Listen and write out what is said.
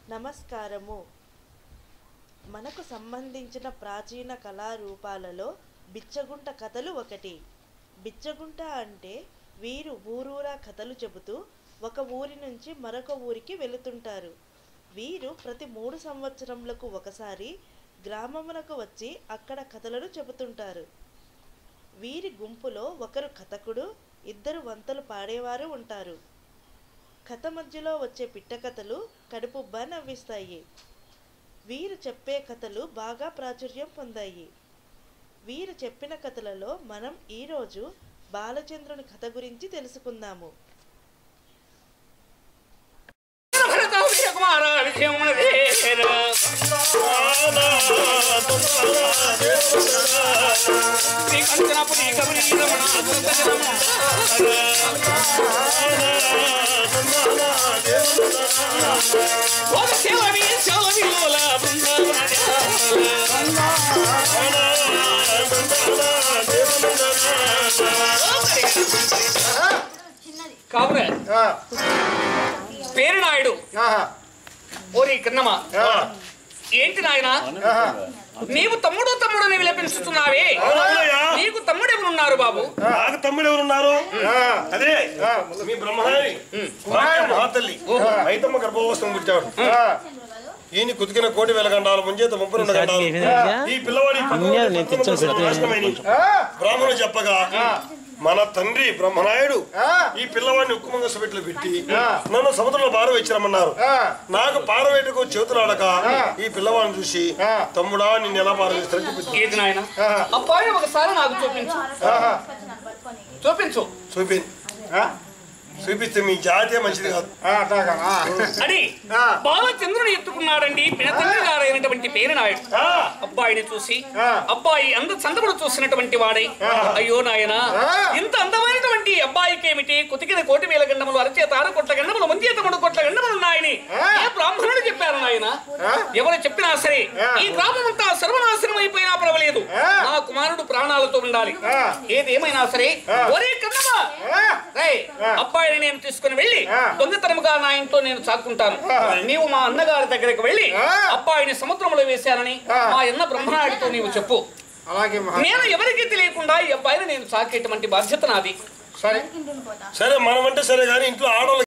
నమస్కారము మనకు సంబంధించిన ప్రాచీన కళారూపాలలో బిచ్చగుంట కథలు ఒకటి బిచ్చగుంట అంటే వీరు ఊరూరా కథలు చెబుతూ ఒక ఊరి నుంచి మరొక ఊరికి వెళుతుంటారు వీరు ప్రతి మూడు సంవత్సరములకు ఒకసారి గ్రామమునకు వచ్చి అక్కడ కథలను చెబుతుంటారు వీరి గుంపులో ఒకరు కథకుడు ఇద్దరు వంతలు పాడేవారు ఉంటారు కథ మధ్యలో వచ్చే పిట్ట కథలు కడుపుబ్బా నవ్విస్తాయి వీరు చెప్పే కథలు బాగా ప్రాచుర్యం పొందాయి వీరు చెప్పిన కథలలో మనం ఈరోజు బాలచంద్రుని కథ గురించి తెలుసుకుందాము భరత వీరకుమార విజయమునదేర. శ్రీ కంచనపురి కబరి రమణ అద్భుత రమణ. ఓల సేవవి సేవవి లోల బృందావన కావున ఆ, పేరు నాయుడు ఆహా, ఓరి కన్నమ్మ ఆ, ఏంటి నాయనా ఆహా. నీవు తమ్ముడు తమ్ముడు అని విలపించుతున్నావే అవునయ్యా. నీకు తమ్ముడు ఎవరున్నారు బాబు నాకు తమ్ముడు ఎవరున్నారు ఆ, అదే ఆ, మీ బ్రహ్మహారి కుమార్తె మహాతల్లి మైతమ్మ గర్భవస్థం పుట్టాడు ఆ, ఈయన కుతికిన కోటి వేల గండాల ముంచేత ముప్పై రెండు గండాలు ఈ పిల్లవాడి ఆ, బ్రాహ్మణుడు చెప్పగా మన తండ్రి బ్రహ్మనాయుడు ఆ, ఈ పిల్లవాడిని ఉక్కు మంగ సభెట్లు పెట్టి ఆ. నన్ను సముద్రంలో పారవేచ్చిరమ్మన్నారు ఆ, నాకు పారవేటకు చేతులు ఆడక ఈ పిల్లవాడిని చూసి ఆ. తమ్ముడా నిన్ను ఎలా పారవేస్తారని చూపించు ఏది నాయన ఆ, అబ్బాయి ఒకసారి నాకు చూపించు ఆహా. చూపించు చూపి ఆ, చూపిస్తే మీ జాతే మంచిది కాదు ఆ, అట్లాగా, ఆ. అని ఆ. బాలచంద్రుని ఎత్తుకున్నాడండి పినతండ్రి గారైనటువంటి పేరు నాయుడు ఆ, అబ్బాయిని చూసి ఆ. అబ్బాయి అంద చందముడు చూసినటువంటి వాడై అయ్యో నాయన ఆ. ఇంత అందమైనటువంటి అబ్బాయికి ఏమిటి కుతికిన కోటి వేల గండములు అరచేత ఆరు కొట్ల గండములు ముంచేత మూడు కొట్ల గండములు ఉన్నాయని ఆ. ఏ బ్రాహ్మణుడు చెప్పారు నాయన ఆ. ఎవరు చెప్పినా సరే ఆ. ఈ గ్రామం అంతా సర్వనాశనం అయిపోయినా పర్వాలేదు ఆ. నా కుమారుడు ప్రాణాలతో ఉండాలి ఆ. ఏదేమైనా సరే ఆ. ఒరే కన్నమ్మ ఆ, రేయ్, ఆ. అబ్బాయిని నేను తీసుకుని వెళ్ళి ఆ. దొంగతనముగా నా ఇంట్లో నేను చాక్కుంటాను ఆ. నీవు మా అన్నగారి దగ్గరికి వెళ్ళి ఆ. అబ్బాయిని సముద్రంలో వేశానని ఆ. మా అన్న బ్రహ్మనాయుడితో నీవు చెప్పు అలాగే మహా నేను ఎవరికి తెలియకుండా ఈ అబ్బాయిని నేను సాకేటువంటి బాధ్యత నాది సరే సరే మనం అంటే సరే కానీ ఇంట్లో ఆడవాళ్ళకి